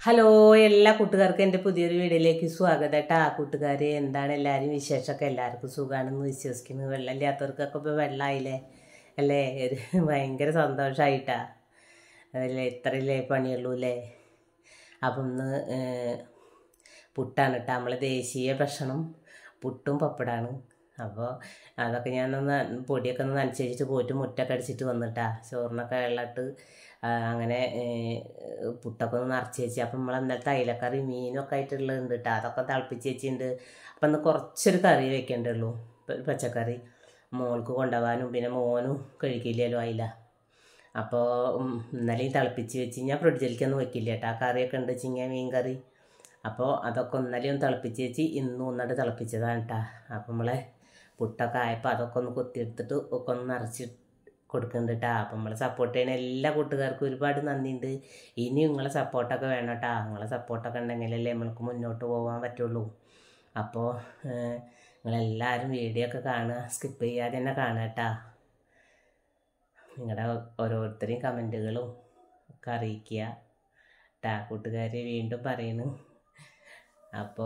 hello എല്ലാ കൂട്ടുകാർക്കും എൻ്റെ പുതിയൊരു വീഡിയോയിലേക്ക് സ്വാഗതം കേട്ടാ കൂട്ടുകാർ എന്താണ് എല്ലാവരും വിശേഷമൊക്കെ എല്ലാവർക്കും സുഖമാണെന്ന് വിശ്വസിക്കുന്നു വെള്ളമില്ലാത്തവർക്കൊക്കെ ഇപ്പോൾ വെള്ളമായില്ലേ അല്ലേ ഒരു ഭയങ്കര സന്തോഷമായിട്ടാ അല്ലേ ഇത്രയല്ലേ പണിയുള്ളൂ അല്ലേ അപ്പം ഇന്ന് ഏഹ്, പുട്ടാണ് കേട്ടോ നമ്മളെ ദേശീയ ഭക്ഷണം പുട്ടും പപ്പടാണ് അപ്പോൾ അതൊക്കെ ഞാനൊന്ന് പൊടിയൊക്കെ ഒന്ന് നനച്ചിട്ട് പോയിട്ട് മുറ്റൊക്കെ അടിച്ചിട്ട് വന്നിട്ടാ ചോറിനൊക്കെ വെള്ളമിട്ട് ആ, അങ്ങനെ ഏഹ്, പുട്ടൊക്കെ ഒന്ന് നിറച്ച് വെച്ച് അപ്പം നമ്മൾ ഇന്നലത്തെ അയിലക്കറി മീനൊക്കെ ആയിട്ടുള്ളതുണ്ട് കേട്ടോ അതൊക്കെ തിളപ്പിച്ച് വെച്ചിട്ടുണ്ട് അപ്പം ഇന്ന് കുറച്ചൊരു കറി വെക്കേണ്ടുള്ളൂ പ- പച്ചക്കറി മോൾക്ക് കൊണ്ടുപോകാനും പിന്നെ മോനും കഴിക്കില്ലല്ലോ അയില അപ്പോൾ ഇന്നലെയും തിളപ്പിച്ച് വെച്ച് ഞാൻ ഫ്രിഡ്ജിലേക്കൊന്നും വെക്കില്ല കേട്ടോ ആ കറിയൊക്കെ ഉണ്ട് വെച്ചിങ്ങനെ മീൻ കറി അപ്പോൾ അതൊക്കെ ഇന്നലെയും തിളപ്പിച്ച് വെച്ച് ഇന്നും ഒന്നിട്ട് തിളപ്പിച്ചതാണ് കേട്ടോ അപ്പം നമ്മളെ പുട്ടൊക്കെ ആയപ്പോൾ അതൊക്കെ ഒന്ന് കുത്തിയെടുത്തിട്ട് ഒക്കെ ഒന്ന് നിറച്ച് കൊടുക്കുന്നുണ്ട് കേട്ടോ അപ്പം നമ്മളെ സപ്പോർട്ട് ചെയ്യുന്ന എല്ലാ കൂട്ടുകാർക്കും ഒരുപാട് നന്ദിയുണ്ട് ഇനിയും നിങ്ങളെ സപ്പോർട്ടൊക്കെ വേണം കേട്ടോ നിങ്ങളെ സപ്പോർട്ടൊക്കെ ഉണ്ടെങ്കിലല്ലേ നമ്മൾക്ക് മുന്നോട്ട് പോകാൻ പറ്റുള്ളൂ അപ്പോൾ നിങ്ങളെല്ലാവരും വീഡിയോ ഒക്കെ കാണുക സ്കിപ്പ് ചെയ്യാതെ തന്നെ കാണുക കേട്ടോ നിങ്ങളുടെ ഓരോരുത്തരെയും കമൻറ്റുകളും ഒക്കെ അറിയിക്കുക ടാ കൂട്ടുകാരെ വീണ്ടും പറയുന്നു അപ്പോൾ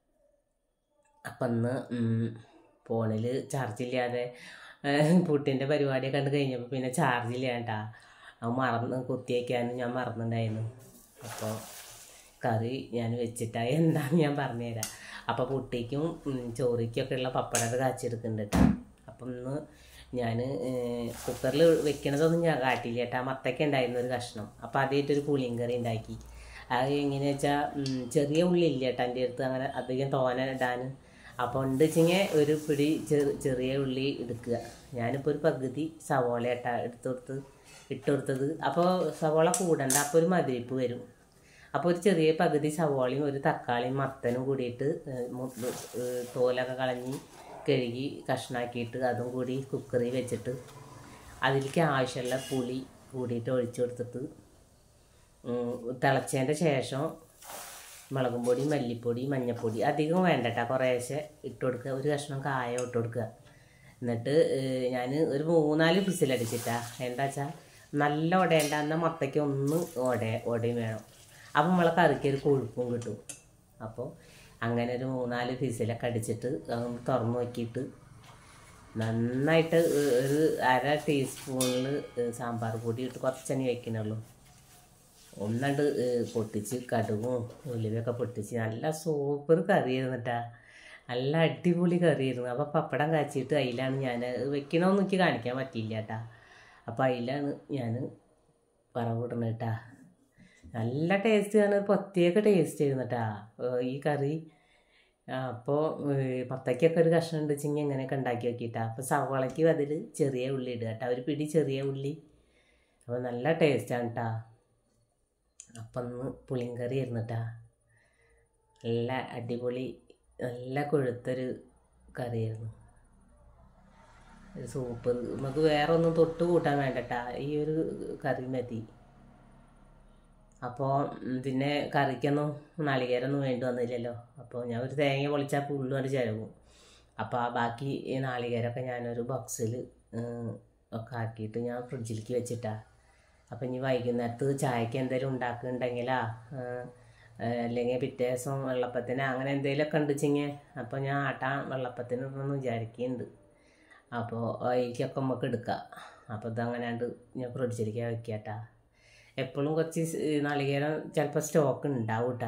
അപ്പം ഇന്ന് ഫോണിൽ ചാർജില്ലാതെ പുട്ടിൻ്റെ പരിപാടിയൊക്കെ കണ്ട് കഴിഞ്ഞപ്പോൾ പിന്നെ ചാർജില്ല കേട്ടാ അത് മറന്ന് കുത്തിയേക്കാനും ഞാൻ മറന്നിട്ടുണ്ടായിരുന്നു അപ്പോൾ കറി ഞാൻ വെച്ചിട്ടായി എന്താന്ന് ഞാൻ പറഞ്ഞുതരാം അപ്പോൾ പുട്ടിക്കും ഉം, ചോറിക്കൊക്കെ ഉള്ള പപ്പടമൊക്കെ കാച്ചെടുക്കുന്നുണ്ട് കേട്ടോ അപ്പം ഇന്ന് ഞാൻ കുക്കറിൽ വെക്കണതൊന്നും ഞാൻ കാട്ടില്ല കേട്ടോ മത്തക്ക ഉണ്ടായിരുന്നു ഒരു കഷ്ണം അപ്പോൾ ആദ്യമായിട്ടൊരു പുളിയും കറി ഉണ്ടാക്കി അത് എങ്ങനെയാ വെച്ചാൽ ചെറിയ ഉള്ളി ഇല്ല കേട്ടോ എൻ്റെ അടുത്ത് അങ്ങനെ അധികം തോന ഇടാൻ അപ്പോൾ ഉണ്ട് വെച്ചിങ്ങനെ ഒരു പിടി ചെറു ചെറിയ ഉള്ളി എടുക്കുക ഞാനിപ്പോൾ ഒരു പകുതി സവോള ഏട്ടാ എടുത്തു കൊടുത്ത് ഇട്ട് കൊടുത്തത് അപ്പോൾ സവോള കൂടണ്ട അപ്പോൾ ഒരു മതിരിപ്പ് വരും അപ്പോൾ ഒരു ചെറിയ പകുതി സവോളയും ഒരു തക്കാളിയും മത്തനും കൂടിയിട്ട് ഏഹ്, മു- ഏഹ്, തോലൊക്കെ കളഞ്ഞ് കഴുകി കഷ്ണാക്കിയിട്ട് അതും കൂടി കുക്കറിൽ വെച്ചിട്ട് അതിലേക്ക് ആവശ്യമുള്ള പുളി കൂടിയിട്ട് ഒഴിച്ചു കൊടുത്തിട്ട് ഉം, തിളച്ചതിൻ്റെ ശേഷം മുളകും പൊടി മല്ലിപ്പൊടി മഞ്ഞൾപ്പൊടി അധികം വേണ്ട കേട്ടോ കുറേശ്ശെ ഇട്ട് കൊടുക്കുക ഒരു കഷ്ണം കായ ഇട്ട് കൊടുക്കുക എന്നിട്ട് ഞാൻ ഒരു മൂന്നാല് വിസിലടിച്ചിട്ടാ എന്താ വെച്ചാൽ നല്ല ഉടയേണ്ട എന്നാൽ മത്തയ്ക്ക് ഒന്ന് ഉട ഉടയും വേണം അപ്പം നമ്മളെ കറിക്ക് ഒരു കൊഴുപ്പും കിട്ടും അപ്പോൾ അങ്ങനെ ഒരു മൂന്നാല് വിസിലൊക്കെ അടിച്ചിട്ട് അതൊന്ന് തുറന്ന് നോക്കിയിട്ട് നന്നായിട്ട് ഒരു അര ടീസ്പൂണിൽ സാമ്പാർ പൊടി ഇട്ട് കുറച്ചെണ്ണ വയ്ക്കണുള്ളൂ ഒന്നണ്ട് പൊട്ടിച്ച് കടുകും ഉലുവയൊക്കെ പൊട്ടിച്ച് നല്ല സൂപ്പർ കറിയായിരുന്നു കേട്ടാ നല്ല അടിപൊളി കറിയായിരുന്നു അപ്പോൾ പപ്പടം കാച്ചിട്ട് അതിലാണ് ഞാൻ വെക്കണമെന്ന് എനിക്ക് കാണിക്കാൻ പറ്റിയില്ല കേട്ടാ അപ്പോൾ അതിലാണ് ഞാൻ വറവിടണത് കേട്ടാ നല്ല ടേസ്റ്റ് ആണ് ഒരു പ്രത്യേക ടേസ്റ്റ് ആയിരുന്നു കേട്ടാ ഈ കറി അപ്പോൾ പത്തയ്ക്കൊക്കെ ഒരു കഷ്ണം ഉണ്ട് വെച്ചെങ്കിൽ എങ്ങനെയൊക്കെ ഉണ്ടാക്കി നോക്കിയിട്ടാ അപ്പോൾ സവാളയ്ക്ക് അതിൽ ചെറിയ ഉള്ളി ഇടുക കേട്ടോ ഒരു പിടി ചെറിയ ഉള്ളി അപ്പോൾ നല്ല ടേസ്റ്റാണ് കേട്ടാ അപ്പം ഇന്ന് പുളിങ്കറി ആയിരുന്നു കേട്ടാ നല്ല അടിപൊളി നല്ല കൊഴുത്തൊരു കറിയായിരുന്നു ഒരു സൂപ്പ് നമുക്ക് വേറെ ഒന്നും തൊട്ട് കൂട്ടാൻ വേണ്ടട്ടാ ഈ ഒരു കറി മതി അപ്പോൾ പിന്നെ കറിക്കൊന്നും നാളികേരൊന്നും വേണ്ടി വന്നില്ലല്ലോ അപ്പോൾ ഞാൻ ഒരു തേങ്ങ പൊളിച്ചാൽ പുള്ളും അത് ചിലവും അപ്പോൾ ആ ബാക്കി ഈ നാളികേരമൊക്കെ ഞാനൊരു ബോക്സിൽ ഒക്കെ ആക്കിയിട്ട് ഞാൻ ഫ്രിഡ്ജിലേക്ക് വെച്ചിട്ടാ അപ്പം ഇനി വൈകുന്നേരത്ത് ചായക്ക് എന്തെങ്കിലും ഉണ്ടാക്കുന്നുണ്ടെങ്കിലാ അല്ലെങ്കിൽ പിറ്റേ ദിവസം വെള്ളപ്പത്തിന് അങ്ങനെ എന്തെങ്കിലുമൊക്കെ ഉണ്ട് വെച്ചെങ്കിൽ അപ്പോൾ ഞാൻ ആട്ടാൻ വെള്ളപ്പത്തിന് ഇടണമെന്ന് വിചാരിക്കുന്നുണ്ട് അപ്പോൾ അതിലേക്കൊക്കെ നമുക്ക് എടുക്കാം അപ്പോൾ ഇതങ്ങനെയാണ്ട് ഞാൻ ഫ്രിഡ്ജിലേക്ക് വെക്കാട്ടാ എപ്പോഴും കുറച്ച് സ് നാളികേരം ചിലപ്പോൾ സ്റ്റോക്ക് ഉണ്ടാവും കേട്ടാ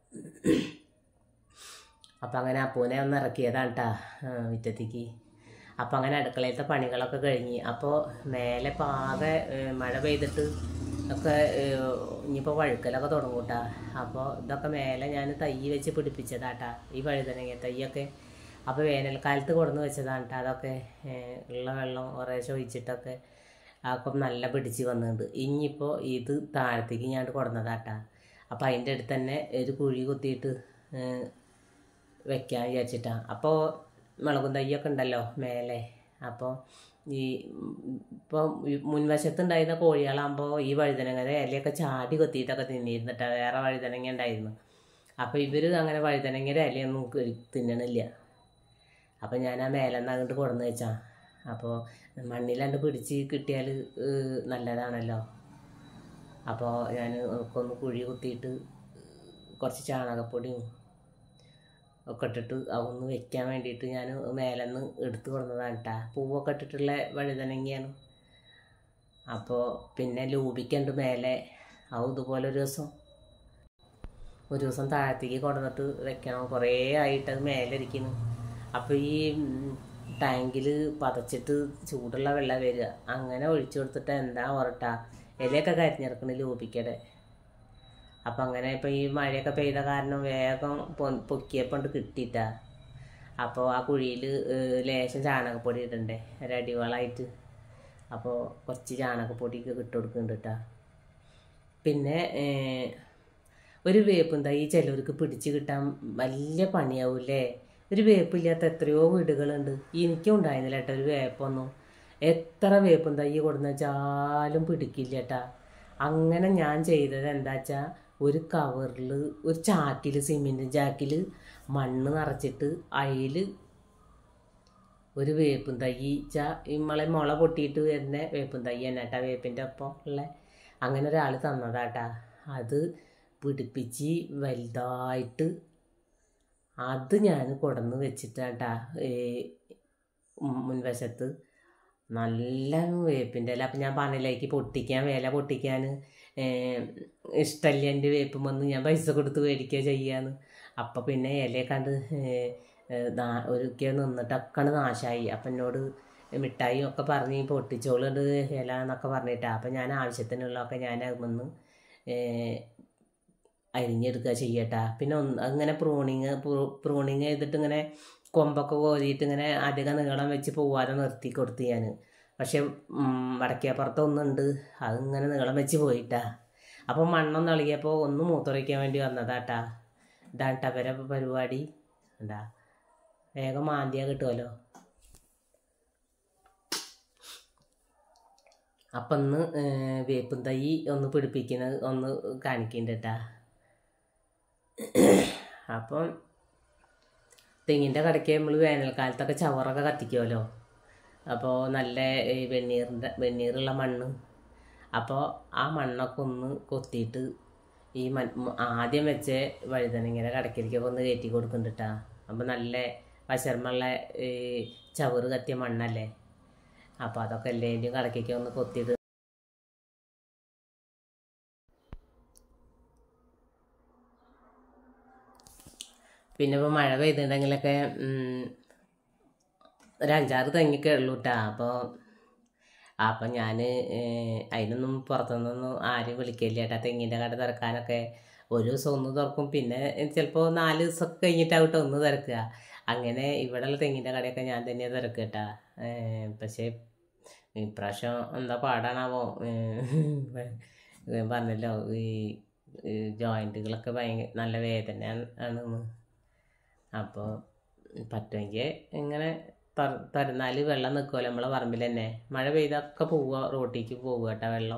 അപ്പം അങ്ങനെ അപ്പൂനെ ഒന്ന് ഇറക്കിയതാണ് കേട്ടാ മുറ്റത്തേക്ക് അപ്പം അങ്ങനെ അടുക്കളയിലത്തെ പണികളൊക്കെ കഴിഞ്ഞ് അപ്പോൾ മേലെ ഇപ്പോൾ ആകെ ഏഹ്, മഴ പെയ്തിട്ട് ഒക്കെ ഏഹ്, ഇനിയിപ്പോൾ വഴുക്കലൊക്കെ തുടങ്ങും കേട്ടാ അപ്പോൾ ഇതൊക്കെ മേലെ ഞാൻ തൈ വെച്ച് പിടിപ്പിച്ചതാട്ടാ ഈ വഴുതനങ്ങ തൈയൊക്കെ അപ്പോൾ വേനൽക്കാലത്ത് കൊടുന്ന് വെച്ചതാണ് കേട്ടോ അതൊക്കെ ഏഹ്, ഉള്ള വെള്ളം കുറേശ്ശെ ഒഴിച്ചിട്ടൊക്കെ അപ്പം നല്ല പിടിച്ച് വന്നിട്ടുണ്ട് ഇനിയിപ്പോൾ ഇത് താഴത്തേക്ക് ഞാൻ കൊടുന്നതാട്ടാ അപ്പോൾ അതിൻ്റെ അടുത്ത് തന്നെ ഒരു കുഴി കുത്തിയിട്ട് ഏഹ്, വെക്കാൻ വിചാരിച്ചിട്ടാണ് അപ്പോൾ മുളകും തൈയൊക്കെ ഉണ്ടല്ലോ മേലെ അപ്പോൾ ഈ ഇപ്പോൾ മുൻവശത്ത് ഉണ്ടായിരുന്ന കോഴികളാകുമ്പോൾ ഈ വഴുതനങ്ങയുടെ ഇലയൊക്കെ ചാടി കൊത്തിയിട്ടൊക്കെ തിന്നിരുന്നിട്ടാ വേറെ വഴുതനങ്ങ ഉണ്ടായിരുന്നു അപ്പോൾ ഇവർ അങ്ങനെ വഴുതനങ്ങയുടെ ഇലയൊന്നും കഴി- തിന്നണില്ല അപ്പോൾ ഞാൻ ആ മേലെന്ന് അങ്ങോട്ട് കൊടുന്ന് വെച്ചാ അപ്പോൾ മണ്ണിലണ്ട് പിടിച്ച് കിട്ടിയാൽ നല്ലതാണല്ലോ അപ്പോൾ ഞാൻ ഒന്ന് കുഴി കുത്തിയിട്ട് കുറച്ച് ചാണകപ്പൊടിയും ഒക്കെ ഇട്ടിട്ട് അതൊന്ന് വെക്കാൻ വേണ്ടിയിട്ട് ഞാൻ മേലെന്ന് എടുത്ത് കൊടുന്നതാണ് കേട്ടോ പൂവൊക്കെ ഇട്ടിട്ടുള്ള വഴുതനങ്ങയാണ് അപ്പോൾ പിന്നെ ലൂപിക്കുണ്ട് മേലെ അത് ഇതുപോലെ ഒരു ദിവസം ഒരു ദിവസം താഴത്തേക്ക് കൊണ്ടുവന്നിട്ട് വെക്കണം കുറേ ആയിട്ട് അത് മേലെ ഇരിക്കുന്നു അപ്പോൾ ഈ ടാങ്കിൽ പതച്ചിട്ട് ചൂടുള്ള വെള്ളം വരിക അങ്ങനെ ഒഴിച്ചു കൊടുത്തിട്ട് എന്താ ഉറട്ട ഇലയൊക്കെ കരിഞ്ഞിറക്കണ ലൂപിക്കടെ അപ്പം അങ്ങനെ ഇപ്പം ഈ മഴയൊക്കെ പെയ്ത കാരണം വേഗം പൊ- പൊക്കിയപ്പോണ്ട് കിട്ടിയിട്ടാ അപ്പോൾ ആ കുഴിയിൽ ലേശം ചാണകപ്പൊടി ഇടണ്ടേ ഒരടിവളമായിട്ട് അപ്പോൾ കുറച്ച് ചാണകപ്പൊടിയൊക്കെ ഇട്ട് കൊടുക്കുന്നുണ്ട് കേട്ടോ പിന്നെ ഏഹ്, ഒരു വേപ്പും തൈ ചിലവർക്ക് പിടിച്ച് കിട്ടാൻ വലിയ പണിയാവൂലേ ഒരു വേപ്പില്ലാത്ത എത്രയോ വീടുകളുണ്ട് എനിക്കും ഉണ്ടായിരുന്നില്ല കേട്ടോ ഒരു വേപ്പൊന്നും എത്ര വേപ്പും തൈ കൊടുന്ന് വെച്ചാലും പിടിക്കില്ല കേട്ടാ അങ്ങനെ ഞാൻ ചെയ്തത് എന്താ വെച്ചാൽ ഒരു കവറിൽ ഒരു ചാക്കിൽ സിമെൻറ്റ് ചാക്കിൽ മണ്ണ് നിറച്ചിട്ട് അതിൽ ഒരു വേപ്പും തൈ ചാ ഇമ്മളെ മുള പൊട്ടിയിട്ട് വരുന്ന വേപ്പും തൈ തന്നെ കേട്ടാ വേപ്പിൻ്റെ ഒപ്പം ഉള്ള അങ്ങനെ ഒരാൾ തന്നതാട്ടാ അത് പിടിപ്പിച്ച് വലുതായിട്ട് അത് ഞാൻ കൊടന്ന് വെച്ചിട്ടാട്ടാ ഈ മുൻവശത്ത് നല്ല വേപ്പിൻ്റെ ഇല അപ്പം ഞാൻ പറഞ്ഞില്ലേക്ക് പൊട്ടിക്കാൻ വില പൊട്ടിക്കാൻ ഇഷ്ടമല്ല എൻ്റെ വേപ്പും വന്ന് ഞാൻ പൈസ കൊടുത്ത് മേടിക്കുക ചെയ്യാന്ന് അപ്പം പിന്നെ ഇലയെ കണ്ട് ഏഹ്, ഏഹ്, നാ- ഒരിക്കൽ നിന്നിട്ടൊക്കെയാണ് നാശമായി അപ്പം എന്നോട് മിഠായി ഒക്കെ പറഞ്ഞ് പൊട്ടിച്ചോളുണ്ട് ഇല എന്നൊക്കെ പറഞ്ഞിട്ടാ അപ്പം ഞാൻ ആവശ്യത്തിനുള്ളതൊക്കെ ഞാൻ വന്ന് അരിഞ്ഞെടുക്കുക ചെയ്യട്ടാ പിന്നെ ഒന്ന് അങ്ങനെ പ്രൂണിങ് പ്രൂണിങ് ചെയ്തിട്ട് ഇങ്ങനെ കൊമ്പൊക്കെ കോരിയിട്ട് ഇങ്ങനെ അധികം നീളം വെച്ച് പോവാതെ നിർത്തി കൊടുത്ത് ഞാൻ പക്ഷെ വടക്കേപ്പുറത്ത് ഒന്നുണ്ട് അതിങ്ങനെ നീളം വെച്ച് പോയിട്ടാ അപ്പോൾ മണ്ണൊന്ന് ഇളകിയപ്പോൾ ഒന്ന് മൂത്തുറയ്ക്കാൻ വേണ്ടി വന്നതാട്ടാ ഇതാണ് ട്ടാ ഇവരെ പരിപാടി എന്താ വേഗം മാന്തിയാ കിട്ടുമല്ലോ അപ്പം ഒന്ന് ഏഹ്, വേപ്പും തൈ ഒന്ന് പിടിപ്പിക്കുന്നത് ഒന്ന് കാണിക്കുന്നുണ്ട് കേട്ടാ അപ്പം തെങ്ങിൻ്റെ കടയ്ക്ക് നമ്മൾ വേനൽക്കാലത്തൊക്കെ ചവറൊക്കെ കത്തിക്കുമല്ലോ അപ്പോൾ നല്ല ഈ വെണ്ണീറിൻ്റെ വെണ്ണീറുള്ള മണ്ണ് അപ്പോൾ ആ മണ്ണൊക്കെ ഒന്ന് കൊത്തിയിട്ട് ഈ മൺ മ- ആദ്യം വെച്ച വഴുതനങ്ങനെ കടക്കിലേക്കൊക്കെ ഒന്ന് കയറ്റി കൊടുക്കുന്നുണ്ട് കേട്ടാ അപ്പോൾ നല്ല വശർമുള്ള ഈ ചവറ് കത്തിയ മണ്ണല്ലേ അപ്പോൾ അതൊക്കെ എല്ലാവരുടെയും കടക്കേക്ക് ഒന്ന് കൊത്തിയിട്ട് പിന്നെ ഇപ്പോൾ മഴ പെയ്തിട്ടുണ്ടെങ്കിലൊക്കെ ഉം, ഒരു അഞ്ചാറ് തെങ്ങൊക്കെ ഉള്ളൂ കേട്ടോ അപ്പോൾ അപ്പം ഞാൻ അതിനൊന്നും പുറത്തുനിന്നൊന്നും ആരും വിളിക്കില്ല ചേട്ടാ തെങ്ങിൻ്റെ കട തുറക്കാനൊക്കെ ഒരു ദിവസം ഒന്ന് തുറക്കും പിന്നെ ചിലപ്പോൾ നാല് ദിവസമൊക്കെ കഴിഞ്ഞിട്ടാവട്ടെ ഒന്ന് തിരക്കുക അങ്ങനെ ഇവിടെയുള്ള തെങ്ങിൻ്റെ കടയൊക്കെ ഞാൻ തന്നെ തിരക്കുക കേട്ടാ ഏഹ് പക്ഷേ ഇപ്രാവശ്യം എന്താ പാടാണാവോ ഏഹ് ഞാൻ പറഞ്ഞല്ലോ ഈ ജോയിൻറ്റുകളൊക്കെ ഭയങ്കര നല്ല വേദന ആണെന്ന് അപ്പോൾ പറ്റുമെങ്കിൽ ഇങ്ങനെ തരുന്നാൽ വെള്ളം നിൽക്കുമല്ലോ നമ്മളെ പറമ്പിൽ തന്നെ മഴ പെയ്തൊക്കെ പോവുക റോട്ടിലേക്ക് പോവുക കേട്ടോ വെള്ളം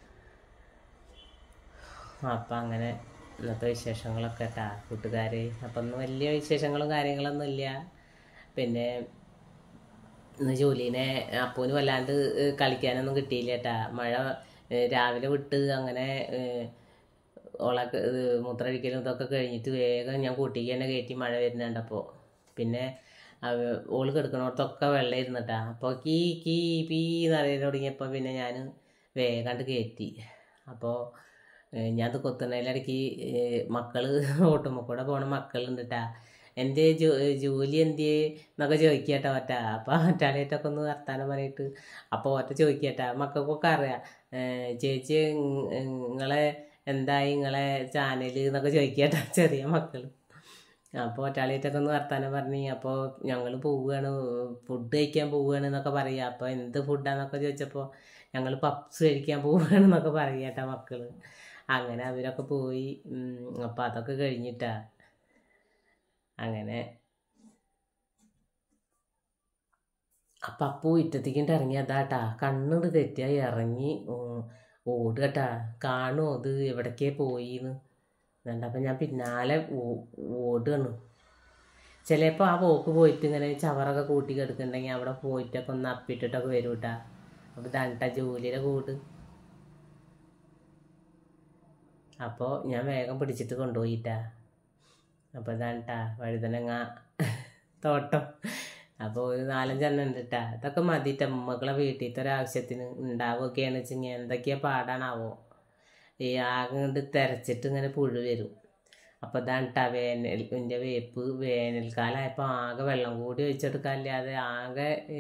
അപ്പം അങ്ങനെ ഇന്നത്തെ വിശേഷങ്ങളൊക്കെ കേട്ടാ കൂട്ടുകാർ അപ്പം ഒന്നും വലിയ വിശേഷങ്ങളും കാര്യങ്ങളൊന്നും ഇല്ല പിന്നെ ഇന്ന് ജോലീനെ അപ്പൂന് വല്ലാണ്ട് ഏഹ്, കളിക്കാനൊന്നും കിട്ടിയില്ല കേട്ടാ മഴ ഏഹ്, രാവിലെ വിട്ട് അങ്ങനെ ഏഹ്, ഓളൊക്കെ ഇത് മൂത്രമൊഴിക്കലും ഇതൊക്കെ കഴിഞ്ഞിട്ട് വേഗം ഞാൻ കൂട്ടിക്ക് തന്നെ കയറ്റി മഴ വരുന്നുണ്ടപ്പോൾ പിന്നെ അവ- ഓള് കിടക്കണോടത്തൊക്കെ വെള്ളം ഇരുന്നിട്ടാ അപ്പോൾ കീ കീ പീ എന്നറിയാൻ തുടങ്ങിയപ്പോൾ പിന്നെ ഞാൻ വേഗാണ്ട് കയറ്റി അപ്പോൾ ഞാൻ അത് കൊത്തുന്നതിലിടയ്ക്ക് മക്കൾ ഓട്ടുമ്പോൾ കൂടെ പോണ മക്കളുണ്ട് കേട്ടാ എൻ്റെ ജോ ജോലി എന്തിയെ എന്നൊക്കെ ചോദിക്കട്ടോ ഒറ്റ അപ്പോൾ ഒറ്റാളായിട്ടൊക്കെ ഒന്ന് വർത്താനം പറഞ്ഞിട്ട് അപ്പോൾ ഒറ്റ ചോദിക്കട്ടാ മക്കൾക്കൊക്കെ അറിയാം ഏഹ് ചേച്ചി ഇങ് നിങ്ങളെ എന്തായി നിങ്ങളെ ചാനൽ എന്നൊക്കെ ചോദിക്കട്ടാ ചെറിയ മക്കൾ അപ്പോൾ ഒറ്റാളിയായിട്ടൊക്കെ ഒന്ന് വർത്താനം പറഞ്ഞ് അപ്പോൾ ഞങ്ങൾ പോവുകയാണ് ഫുഡ് കഴിക്കാൻ പോവുകയാണ് എന്നൊക്കെ പറയുക അപ്പോൾ എന്ത് ഫുഡാന്നൊക്കെ ചോദിച്ചപ്പോൾ ഞങ്ങൾ പപ്സ് കഴിക്കാൻ പോവുകയാണെന്നൊക്കെ പറയുക മക്കൾ അങ്ങനെ അവരൊക്കെ പോയി അപ്പോൾ അതൊക്കെ കഴിഞ്ഞിട്ടാ അങ്ങനെ അപ്പം അപ്പൂ ഇറ്റത്തേക്കിട്ട് ഇറങ്ങിയതാട്ടാ കണ്ണിട്ട് തെറ്റിയായി ഇറങ്ങി ഉം, ഓടുകട്ടാ കാണുമോ ഇത് എവിടേക്കേ പോയിന്ന് എന്നിട്ടപ്പം ഞാൻ പിന്നാലെ ഓ- ഓടുകയാണ് ചിലപ്പോൾ ആ പോക്ക് പോയിട്ട് ഇങ്ങനെ ചവറൊക്കെ കൂട്ടി കിടക്കുന്നുണ്ടെങ്കിൽ അവിടെ പോയിട്ടൊക്കെ ഒന്ന് അപ്പിട്ടിട്ടൊക്കെ വരും കേട്ടാ അപ്പോൾ ഇതാണ്ടാ ജോലിയുടെ കൂട് അപ്പോൾ ഞാൻ വേഗം പിടിച്ചിട്ട് കൊണ്ടുപോയിട്ടാ അപ്പോൾ ഇതാണ് കേട്ടാ വഴുതനങ്ങ തോട്ടം അപ്പോൾ ഒരു നാലഞ്ചെണ്ണം ഉണ്ട് കേട്ടാ ഇതൊക്കെ മതിട്ട മക്കളെ വീട്ടിലത്തെ ഒരാവശ്യത്തിന് ഉണ്ടാവുകയൊക്കെയാണ് വെച്ചെങ്കിൽ എന്തൊക്കെയാ പാടാണാവോ ഈ ആകെ കൊണ്ട് തെരച്ചിട്ട് ഇങ്ങനെ പുഴു വരും അപ്പോൾ ഇതാണ് കേട്ടാ വേനൽ എൻ്റെ വേപ്പ് വേനൽക്കാലമായപ്പോൾ ആകെ വെള്ളം കൂടി ഒഴിച്ചെടുക്കാനില്ലാതെ ആകെ ഏ,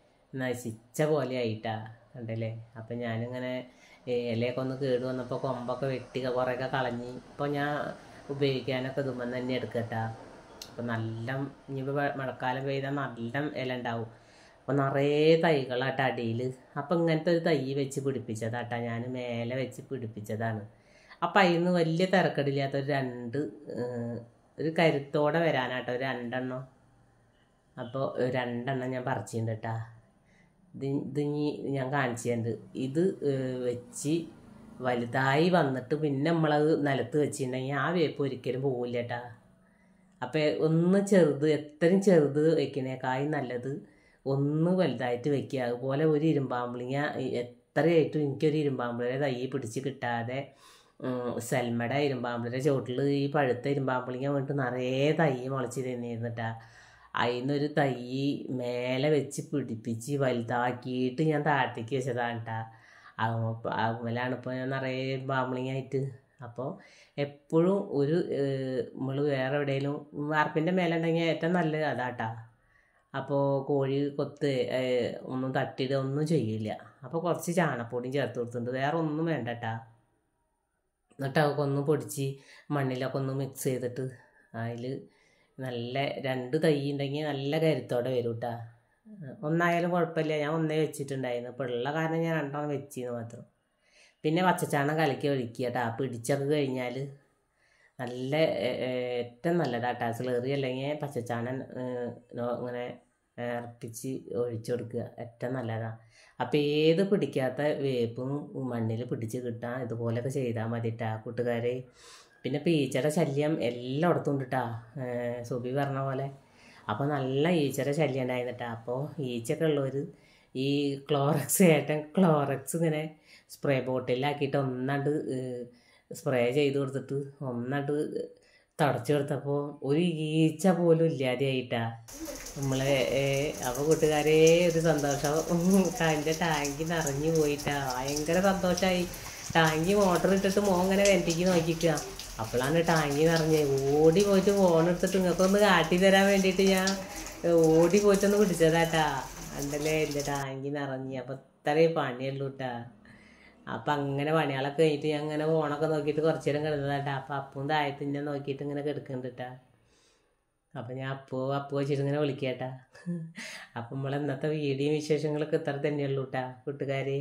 നശിച്ച പോലെ ആയിട്ടാ കണ്ടല്ലേ അപ്പം ഞാനിങ്ങനെ ഏ, ഇലയൊക്കെ ഒന്ന് കേട് വന്നപ്പോൾ കൊമ്പൊക്കെ വെട്ടി കുറേയൊക്കെ കളഞ്ഞ് ഇപ്പോൾ ഞാൻ ഉപയോഗിക്കാനൊക്കെ ഇതുമ്പോൾ തന്നെ എടുക്കട്ടാ അപ്പോൾ നല്ല ഇനിയിപ്പോൾ മഴക്കാലം പെയ്താൽ നല്ല ഇല ഉണ്ടാവും അപ്പോൾ നിറയെ തൈകളാട്ട അടിയിൽ അപ്പോൾ ഇങ്ങനത്തെ ഒരു തൈ വെച്ച് പിടിപ്പിച്ചതാട്ടാ ഞാൻ മേലെ വെച്ച് പിടിപ്പിച്ചതാണ് അപ്പം അതിൽ നിന്ന് വലിയ തിരക്കടില്ലാത്ത ഒരു രണ്ട് ഏഹ്, ഒരു കരുത്തോടെ വരാനാട്ടോ ഒരു രണ്ടെണ്ണം അപ്പോൾ രണ്ടെണ്ണം ഞാൻ പറിച്ചിട്ടുണ്ട് കേട്ടാ ഇത് ഇത് ഇനി ഞാൻ കാണിച്ചിട്ടുണ്ട് ഇത് ഏഹ്, വെച്ച് വലുതായി വന്നിട്ട് പിന്നെ നമ്മളത് നിലത്ത് വെച്ചിട്ടുണ്ടെങ്കിൽ ആ വേപ്പ് ഒരിക്കലും പോവില്ല കേട്ടാ അപ്പം ഒന്ന് ചെറുത് എത്രയും ചെറുത് വെക്കണേക്കായി നല്ലത് ഒന്ന് വലുതായിട്ട് വെക്കുക അതുപോലെ ഒരു ഇരുമ്പാമ്പിളിങ്ങ എത്രയായിട്ടും എനിക്കൊരു ഇരുമ്പാമ്പിളിയുടെ തൈ പിടിച്ച് കിട്ടാതെ ഉം, സെൽമയുടെ ഇരുമ്പാമ്പിളിയുടെ ചോട്ടിൽ ഈ പഴുത്ത ഇരുമ്പാമ്പിളിങ്ങ വീണിട്ട് നിറയെ തൈ മുളച്ച് തന്നിരുന്നിട്ടാ അതിന്നൊരു തൈ മേലെ വെച്ച് പിടിപ്പിച്ച് വലുതാക്കിയിട്ട് ഞാൻ താഴത്തേക്ക് വെച്ചതാണ് കേട്ടാ അതുമല്ലാണ് ഇപ്പോൾ ഞാൻ നിറയെ പാമ്പിളിങ്ങായിട്ട് അപ്പോൾ എപ്പോഴും ഒരു നമ്മൾ വേറെ എവിടെയെങ്കിലും വാർപ്പിൻ്റെ മേലെ ഉണ്ടെങ്കിൽ ഏറ്റവും നല്ലത് അതാട്ടാ അപ്പോൾ കോഴി കൊത്ത് ഏഹ്, ഒന്നും തട്ടിയിടുക ഒന്നും ചെയ്യില്ല അപ്പോൾ കുറച്ച് ചാണപ്പൊടിയും ചേർത്ത് കൊടുത്തിട്ടുണ്ട് വേറെ ഒന്നും വേണ്ട കേട്ടാ എന്നിട്ട് അതൊക്കെ ഒന്ന് പൊടിച്ച് മണ്ണിലൊക്കെ ഒന്ന് മിക്സ് ചെയ്തിട്ട് അതിൽ നല്ല രണ്ട് തൈ ഉണ്ടെങ്കിൽ നല്ല കരുത്തോടെ വരും കേട്ടാ ഒന്നായാലും കുഴപ്പമില്ല ഞാൻ ഒന്നേ വെച്ചിട്ടുണ്ടായിരുന്നു ഇപ്പോൾ ഉള്ള കാരണം ഞാൻ രണ്ടെണ്ണം വെച്ചിന്ന് മാത്രം പിന്നെ പച്ചച്ചാണം കലക്കി ഒഴിക്കുക കേട്ടാ പിടിച്ചൊക്കെ കഴിഞ്ഞാൽ നല്ല ഏ, ഏ, ഏറ്റവും നല്ലതാട്ടാ സ്ലേറി അല്ലെങ്കിൽ പച്ചച്ചാണൻ ഏ, നോ- ഇങ്ങനെ ഇറപ്പിച്ച് ഒഴിച്ചു കൊടുക്കുക ഏറ്റവും നല്ലതാണ് അപ്പോൾ ഏത് പിടിക്കാത്ത വേപ്പും മണ്ണിൽ പിടിച്ച് കിട്ടാൻ ഇതുപോലെയൊക്കെ ചെയ്താൽ മതിട്ടാ കൂട്ടുകാരെ പിന്നെ ഇപ്പോൾ ഈച്ചയുടെ ശല്യം എല്ലായിടത്തും ഉണ്ട് കേട്ടാ സുബി പറഞ്ഞ പോലെ അപ്പോൾ നല്ല ഈച്ചയുടെ ശല്യം ഉണ്ടായിരുന്നിട്ടാ അപ്പോൾ ഈച്ചയൊക്കെ ഉള്ളവർ ഈ ക്ലോറക്സ് ഏട്ടൻ ക്ലോറക്സ് ഇങ്ങനെ സ്പ്രേ ബോട്ടിലാക്കിയിട്ട് ഒന്നാണ്ട് സ്പ്രേ ചെയ്ത് കൊടുത്തിട്ട് ഒന്നാണ്ട് തുടച്ചു കൊടുത്തപ്പോൾ ഒരു ഈച്ച പോലും ഇല്ലാതെയായിട്ടാ നമ്മളെ അപ്പോൾ കൂട്ടുകാരെ ഒരു സന്തോഷം അതിൻ്റെ ടാങ്കി നിറഞ്ഞു പോയിട്ടാ ഭയങ്കര സന്തോഷമായി ടാങ്കി മോട്ടർ ഇട്ടിട്ട് മോൻ ഇങ്ങനെ വെന്റിക്ക് നോക്കിക്കുക അപ്പോഴാണ് ടാങ്കി നിറഞ്ഞ് ഓടി പോയിട്ട് ഫോൺ എടുത്തിട്ട് നിങ്ങൾക്കൊന്ന് കാട്ടി തരാൻ വേണ്ടിയിട്ട് ഞാൻ ഓടി പോയിട്ടൊന്ന് പിടിച്ചതാട്ടാ ഉണ്ടല്ലേ എൻ്റെ ടാങ്കി നിറഞ്ഞ് അപ്പം ഇത്രയും പണിയുള്ളൂ കേട്ടാ അപ്പം അങ്ങനെ പണികളൊക്കെ കഴിഞ്ഞിട്ട് ഞാൻ ഇങ്ങനെ ഫോണൊക്കെ നോക്കിയിട്ട് കുറച്ച് നേരം കിടന്നതാട്ടാ അപ്പം അപ്പവും താഴത്തിൻ്റെ നോക്കിയിട്ട് ഇങ്ങനെ കിടക്കുന്നുണ്ട് കേട്ടാ അപ്പം ഞാൻ അപ്പോ അപ്പോ വെച്ചിട്ട് ഇങ്ങനെ വിളിക്കട്ടാ അപ്പം നമ്മൾ ഇന്നത്തെ വീഡിയോ വിശേഷങ്ങളൊക്കെ ഇത്ര തന്നെയുള്ളൂ കേട്ടാ കൂട്ടുകാരെ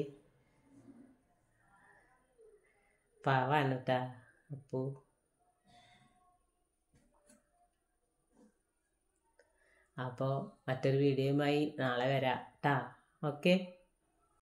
പാവാണ് കേട്ടാ അപ്പോ അപ്പോൾ മറ്റൊരു വീഡിയോയുമായി നാളെ വരാം ട്ടാ ഓക്കെ